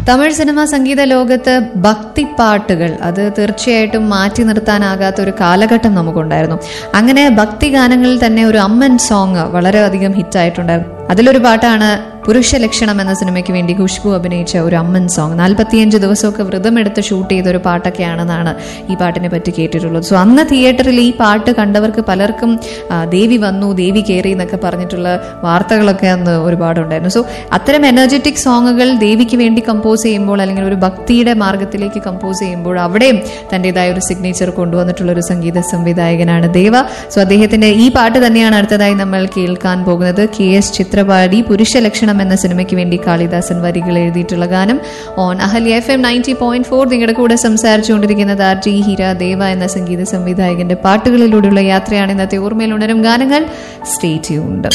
Tamil cinema സംഗീത ലോകത്ത് ഭക്തിപ്പാട്ടുകൾ അത് തീർച്ചയായിട്ടും മാറ്റി നിർത്താനാകാത്ത ഒരു കാലഘട്ടം നമുക്കുണ്ടായിരുന്നു അങ്ങനെ ഭക്തി ഗാനങ്ങളിൽ തന്നെ ഒരു അമ്മൻ സോങ് വളരെയധികം ഹിറ്റായിട്ടുണ്ടായിരുന്നു അതിലൊരു പാട്ടാണ് പുരുഷ ലക്ഷണം എന്ന സിനിമയ്ക്ക് വേണ്ടി ഖുഷ്ബു അഭിനയിച്ച ഒരു അമ്മൻ സോങ് നാൽപ്പത്തിയഞ്ച് ദിവസമൊക്കെ വ്രതമെടുത്ത് ഷൂട്ട് ചെയ്ത ഒരു പാട്ടൊക്കെയാണെന്നാണ് ഈ പാട്ടിനെ പറ്റി കേട്ടിട്ടുള്ളത് സോ അന്ന് തിയേറ്ററിൽ ഈ പാട്ട് കണ്ടവർക്ക് പലർക്കും ആ, ദേവി വന്നു ദേവി കയറി എന്നൊക്കെ പറഞ്ഞിട്ടുള്ള വാർത്തകളൊക്കെ അന്ന് ഒരുപാടുണ്ടായിരുന്നു സോ അത്തരം എനർജറ്റിക് സോങ്ങുകൾ ദേവിക്ക് വേണ്ടി കമ്പോസ് ചെയ്യുമ്പോൾ അല്ലെങ്കിൽ ഒരു ഭക്തിയുടെ മാർഗത്തിലേക്ക് കമ്പോസ് ചെയ്യുമ്പോൾ അവിടെയും തൻ്റെതായ ഒരു സിഗ്നേച്ചർ കൊണ്ടുവന്നിട്ടുള്ള ഒരു സംഗീത സംവിധായകനാണ് ദേവ സോ അദ്ദേഹത്തിന്റെ ഈ പാട്ട് തന്നെയാണ് അടുത്തതായി നമ്മൾ കേൾക്കാൻ പോകുന്നത് കെ എസ് ചിത്രപാടി പുരുഷ ലക്ഷണം എന്ന സിനിമയ്ക്ക് വേണ്ടി കാളിദാസൻ വരികൾ എഴുതിയിട്ടുള്ള ഗാനം on Ahalya FM ninety point four ഫോർ നിങ്ങളുടെ കൂടെ സംസാരിച്ചുകൊണ്ടിരിക്കുന്നത് ആർ ജി ഹീര ദേവ എന്ന സംഗീത സംവിധായകന്റെ പാട്ടുകളിലൂടെയുള്ള യാത്രയാണ് ഇന്നത്തെ ഓർമ്മയിൽ ഉണരും ഗാനങ്ങൾ സ്റ്റേ ട്യൂൺഡ്